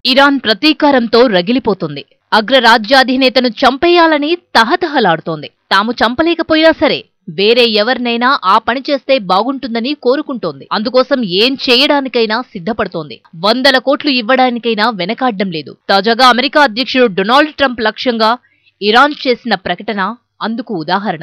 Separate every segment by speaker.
Speaker 1: Iran ప్రతీకారంతో రగిలిపోతుంది అగ్రరాజ్యాధినేతను చంపేయాలని తహతహలాడుతోంది తాము చంపలేకపోయినా సరే వేరే ఎవరినైనా ఆ పని చేస్తే బాగుంటుందని కోరుకుంటోంది అందుకోసం ఏం చేయడానికైనా సిద్ధపడుతోంది వందల కోట్లు ఇవ్వడానికైనా వెనకాడ్డం లేదు తాజాగా అమెరికా అధ్యక్షుడు డొనాల్డ్ ట్రంప్ లక్ష్యంగా ఇరాన్ చేసిన ప్రకటన అందుకు ఉదాహరణ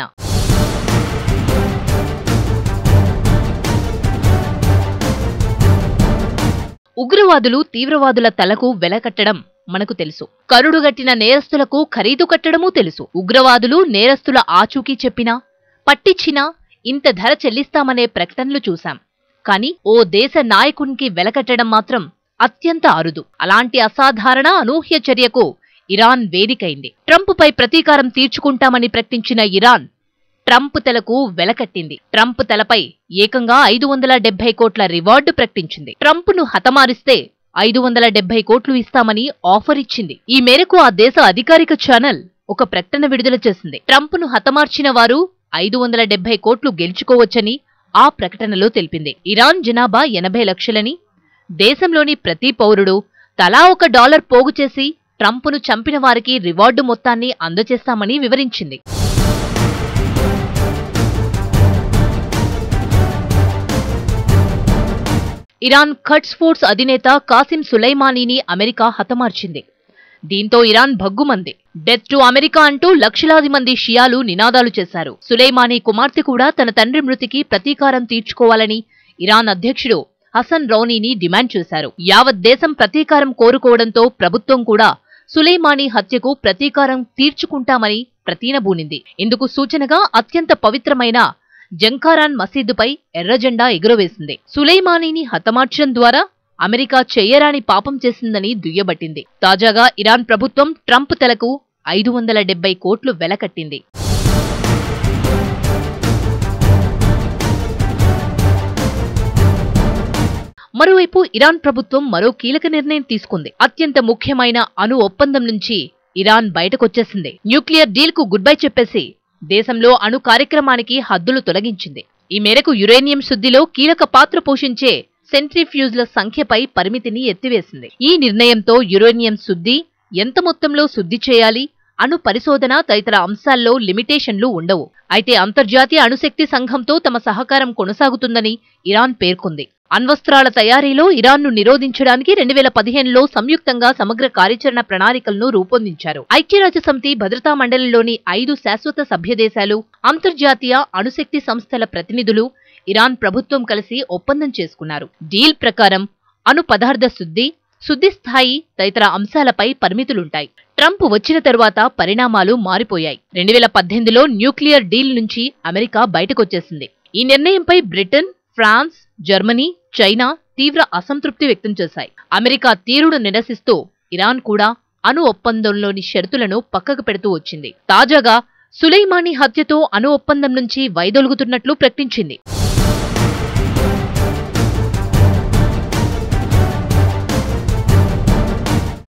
Speaker 1: ఉగ్రవాదులు తీవ్రవాదుల తలకు వెలకట్టడం మనకు తెలుసు కరుడుగట్టిన నేరస్తులకు ఖరీదు కట్టడమూ తెలుసు ఉగ్రవాదులు నేరస్తుల ఆచూకీ చెప్పినా పట్టించినా ఇంత ధర చెల్లిస్తామనే ప్రకటనలు చూశాం కాని ఓ దేశ నాయకునికి వెలకట్టడం మాత్రం అత్యంత అరుదు అలాంటి అసాధారణ అనూహ్య చర్యకు ఇరాన్ వేదికైంది ట్రంప్పై ప్రతీకారం తీర్చుకుంటామని ప్రకటించిన ఇరాన్ ట్రంప్ తలకు వెలకట్టింది ట్రంప్ తలపై ఏకంగా ఐదు వందల డెబ్బై కోట్ల రివార్డు ప్రకటించింది ట్రంప్ను హతమారిస్తే ఐదు వందల డెబ్బై కోట్లు ఇస్తామని ఆఫర్ ఇచ్చింది ఈ మేరకు ఆ దేశ అధికారిక ఛానల్ ఒక ప్రకటన విడుదల చేసింది ట్రంప్ను హతమార్చిన వారు ఐదు వందల డెబ్బై కోట్లు గెలుచుకోవచ్చని ఆ ప్రకటనలో తెలిపింది ఇరాన్ జనాభా ఎనభై లక్షలని దేశంలోని ప్రతి పౌరుడు తలా ఒక డాలర్ పోగు చేసి ట్రంప్ను చంపిన వారికి రివార్డు మొత్తాన్ని అందజేస్తామని వివరించింది ఇరాన్ ఖట్స్ ఫోర్స్ అధినేత కాసిం సులైమానీని అమెరికా హతమార్చింది దీంతో ఇరాన్ భగ్గుమంది డెత్ టు అమెరికా అంటూ లక్షలాది మంది షియాలు నినాదాలు చేశారు సులైమానీ కుమార్తె కూడా తన తండ్రి మృతికి ప్రతీకారం తీర్చుకోవాలని ఇరాన్ అధ్యక్షుడు హసన్ రౌనీని డిమాండ్ చేశారు యావత్ దేశం ప్రతీకారం కోరుకోవడంతో ప్రభుత్వం కూడా సులైమానీ హత్యకు ప్రతీకారం తీర్చుకుంటామని ప్రతీనబూనింది ఇందుకు సూచనగా అత్యంత పవిత్రమైన జంకారాన్ మసీదుపై ఎర్రజెండా ఎగురవేసింది సులైమానీని హతమార్చడం ద్వారా అమెరికా చెయ్యరాని పాపం చేసిందని దుయ్యబట్టింది తాజాగా ఇరాన్ ప్రభుత్వం ట్రంప్ తలకు ఐదు వందల డెబ్బై కోట్లు వెలకట్టింది మరోవైపు ఇరాన్ ప్రభుత్వం మరో కీలక నిర్ణయం తీసుకుంది అత్యంత ముఖ్యమైన అణు ఒప్పందం నుంచి ఇరాన్ బయటకొచ్చేసింది న్యూక్లియర్ డీల్ కు గుడ్ బై చెప్పేసి దేశంలో అణు కార్యక్రమానికి హద్దులు తొలగించింది ఈ మేరకు యురేనియం శుద్ధిలో కీలక పాత్ర పోషించే సెంట్రిఫ్యూజ్ల సంఖ్యపై పరిమితిని ఎత్తివేసింది ఈ నిర్ణయంతో యురేనియం శుద్ధి ఎంత మొత్తంలో శుద్ధి చేయాలి అణు పరిశోధన తదితర అంశాల్లో లిమిటేషన్లు ఉండవు అయితే అంతర్జాతీయ అణుశక్తి సంఘంతో తమ సహకారం కొనసాగుతుందని ఇరాన్ పేర్కొంది అణ్వస్త్రాల తయారీలో ఇరాన్ను నిరోధించడానికి రెండు వేల పదిహేనులో సంయుక్తంగా సమగ్ర కార్యాచరణ ప్రణాళికలను రూపొందించారు ఐక్యరాజ్య సమితి భద్రతా మండలిలోని ఐదు శాశ్వత సభ్యదేశాలు అంతర్జాతీయ అణుశక్తి సంస్థల ప్రతినిధులు ఇరాన్ ప్రభుత్వం కలిసి ఒప్పందం చేసుకున్నారు డీల్ ప్రకారం అణు పదార్థ శుద్ధి శుద్ధి స్థాయి తదితర అంశాలపై పరిమితులుంటాయి ట్రంప్ వచ్చిన తరువాత పరిణామాలు మారిపోయాయి రెండు వేల పద్దెనిమిదిలో న్యూక్లియర్ డీల్ నుంచి అమెరికా బయటకొచ్చేసింది ఈ నిర్ణయంపై బ్రిటన్ ఫ్రాన్స్ జర్మనీ చైనా తీవ్ర అసంతృప్తి వ్యక్తం చేశాయి అమెరికా తీరును నిరసిస్తూ ఇరాన్ కూడా అణు ఒప్పందంలోని షరతులను పక్కకు పెడుతూ వచ్చింది తాజాగా సులైమానీ హత్యతో అణు ఒప్పందం నుంచి వైదొలుగుతున్నట్లు ప్రకటించింది